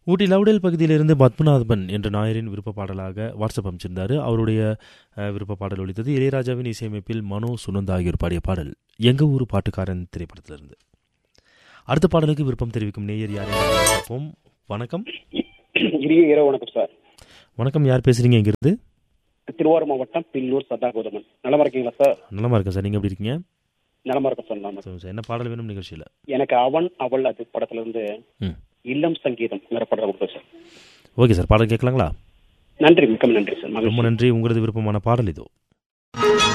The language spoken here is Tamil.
ஊட்டி லவுடேல் பகுதியிலிருந்து பத்மநாபன் என்ற நாயரின் விருப்ப பாடலாக வாட்ஸ்அப் அமைச்சிருந்தாரு அவருடைய அஹ், விருப்ப பாடல் ஒலித்தது இளையராஜாவின் இசையமைப்பில் மனோ சுனந்தா ஆகியோர் பாடிய பாடல் எங்க ஊர் பாட்டுக்காரன் திரைப்படத்திலிருந்து அடுத்த பாடலுக்கு விருப்பம் தெரிவிக்கும் நேயர் யார் என்று பார்ப்போம் வணக்கம் இனிய இரவு வணக்கம் சார் வணக்கம் யார் பேசுறீங்க இங்கிருந்து திருவாரூர் மாவட்டம் பில்லூர் சதா கோதமன் நலமா இருக்கீங்களா சார் நலமா இருக்கேன் சார் நீங்க எப்படி இருக்கீங்க நலமா இருக்கேன் சார் நாம சொல்லுங்க சார் என்ன பாடல் வேணும் நிகழ்ச்சியில் எனக்கு அவன் அவள் அது படத்துல இருந்து ம் இல்லம் சங்கீதம் வேற படம் கொடுத்தேன் சார் ஓகே சார் பாடல் கேட்கலாங்களா நன்றி மிக்க நன்றி சார் மகிழ்ச்சி ரொம்ப நன்றி உங்களது விருப்பமான பாடல் இதோ